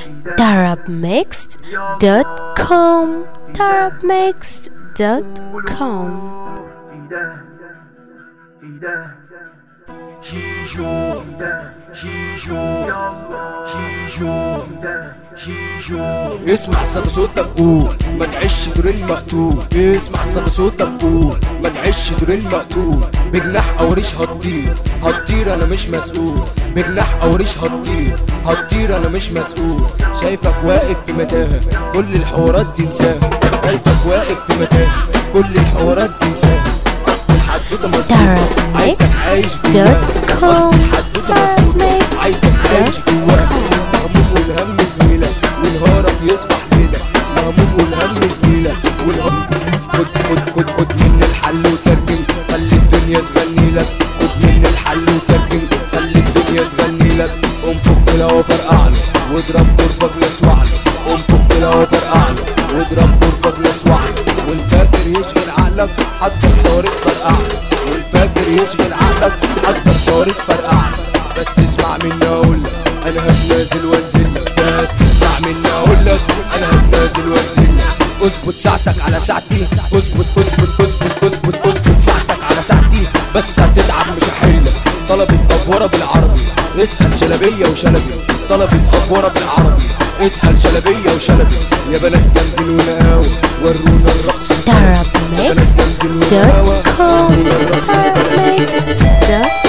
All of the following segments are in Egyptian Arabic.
darabmixed.com darabmixed.com شيشو شيشو شيشو شيشو اسمع صدى صوتك قول ما تعيش دور المقتول اسمع صدى صوتك قول ما تعيش دور المقتول بجناح او ريش هتطير هتطير انا مش مسؤول بجناح او ريش هتطير هتطير انا مش مسؤول شايفك واقف في متاهه كل الحوارات دي انساها شايفك واقف في متاهه كل الحوارات دي انساها اصل الحدوته مظبوطه عايزك عايش جواها اصل الحدوته مظبوطه عايزك عايش جواها مهموم والهم زميلك ونهارك يصبح ليلك مهموم والهم زميلك والهم خد خد خد خد من الحل وترجم خلي الدنيا تغني لك خد من الحل وترجم خلي الدنيا تغني لك انفخ في الهوا فرقع له واضرب قربك لاسوع له انفخ في الهوا فرقع له واضرب قربك لاسوع له والفجر يشغل عقلك حتى صارت فرقع له والفجر يشغل عقلك حتى صارت فرقع له بس اسمع مني اقول لك انا هتنازل وانزل لك بس اسمع مني اقول لك انا هتنازل وانزل لك اظبط ساعتك على ساعتي اظبط اظبط اظبط اظبط اظبط ساعتك على ساعتي بس هتتعب مش هحلك طلبت افوره بالعربي اسال شلبيه وشلبي طلبت افوره بالعربي اسال شلبيه وشلبي يا بنات جنب ونقاوة ورونا الرقص البلدي. يا بنات جنب ونقاوة darabmixed.com ورونا الرقص البلدي. darabmixed.com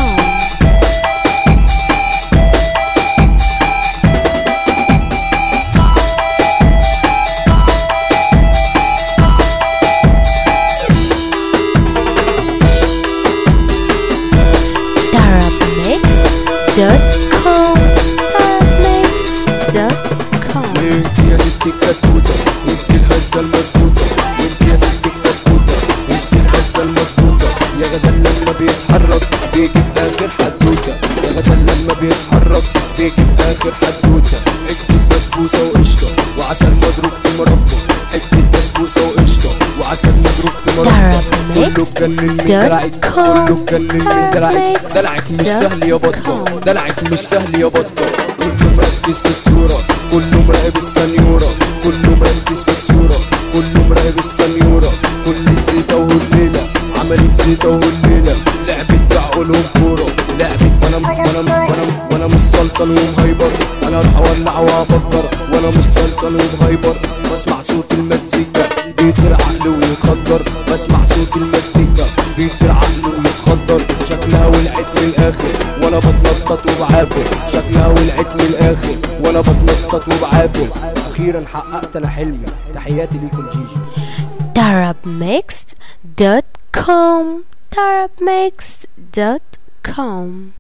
darabmixed.com darabmixed.com وانت يا ست الكتكوتة انت الهزة المظبوطة وانت يا ست الكتكوتة انت الهزة المظبوطة يا غزال لما بيتحرك بيجيب اخر حدوتة يا غزال لما بيتحرك بيجيب اخر حدوتة حتة بسبوسة وقشطة وعسل مضروب في مربى حتة بسبوسة وقشطة وعسل مضروب في مربى كله اتجنن من دلعك كله اتجنن من دلعك دلعك مش سهل يا بطة دلعك مش سهل يا بطة كله مركز في الصورة كله مراقب السنيورة كله مركز في الصورة كله مراقب السنيورة كل الزيطة والليلة عمل الزيطة والليلة لعبة بعقولهم كورة لعبة وانا وانا وانا وانا مش سلطان ومهيبر انا اروح اولع وافكر وانا مش سلطان ومهيبر بسمع صوت المزيكا بيطير عقلي ويتخدر بسمع صوت المزيكا بيطير عقلي ويتخدر شكلها ولعت من الاخر وانا بتنطط وبعافر شكلها ولعت من الاخر وانا بتنطط وبعافر اخيرا حققت انا حلمي تحياتي ليكم جيجي darabmixed.com darabmixed.com